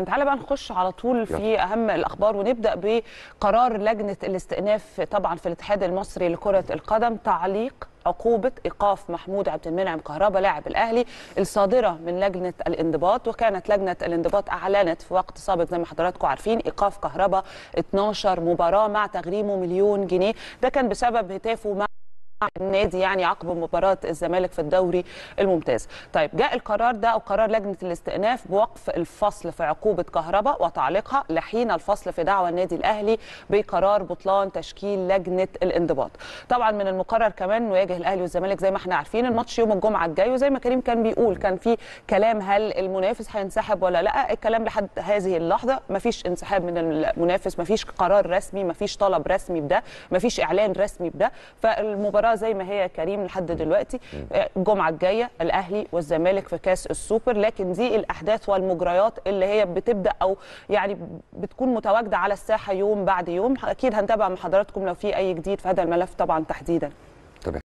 تعالى بقى نخش على طول في اهم الاخبار ونبدا بقرار لجنه الاستئناف طبعا في الاتحاد المصري لكره القدم تعليق عقوبة إيقاف محمود عبد المنعم كهربا لاعب الأهلي الصادرة من لجنة الانضباط وكانت لجنة الانضباط أعلنت في وقت سابق زي ما حضراتكم عارفين إيقاف كهربا 12 مباراة مع تغريمه مليون جنيه ده كان بسبب هتافه مع النادي يعني عقب مباراه الزمالك في الدوري الممتاز. طيب جاء القرار ده او قرار لجنه الاستئناف بوقف الفصل في عقوبه كهرباء وتعليقها لحين الفصل في دعوى النادي الاهلي بقرار بطلان تشكيل لجنه الانضباط. طبعا من المقرر كمان انه يواجه الاهلي والزمالك زي ما احنا عارفين الماتش يوم الجمعه الجاي وزي ما كريم كان بيقول كان في كلام هل المنافس هينسحب ولا لا الكلام لحد هذه اللحظه ما فيش انسحاب من المنافس ما فيش قرار رسمي ما فيش طلب رسمي بده ما فيش اعلان رسمي بده فالمباراه زي ما هي كريم لحد دلوقتي الجمعه الجايه الاهلي والزمالك في كاس السوبر لكن دي الاحداث والمجريات اللي هي بتبدا او يعني بتكون متواجده على الساحه يوم بعد يوم اكيد هنتابع مع حضراتكم لو في اي جديد في هذا الملف طبعا تحديدا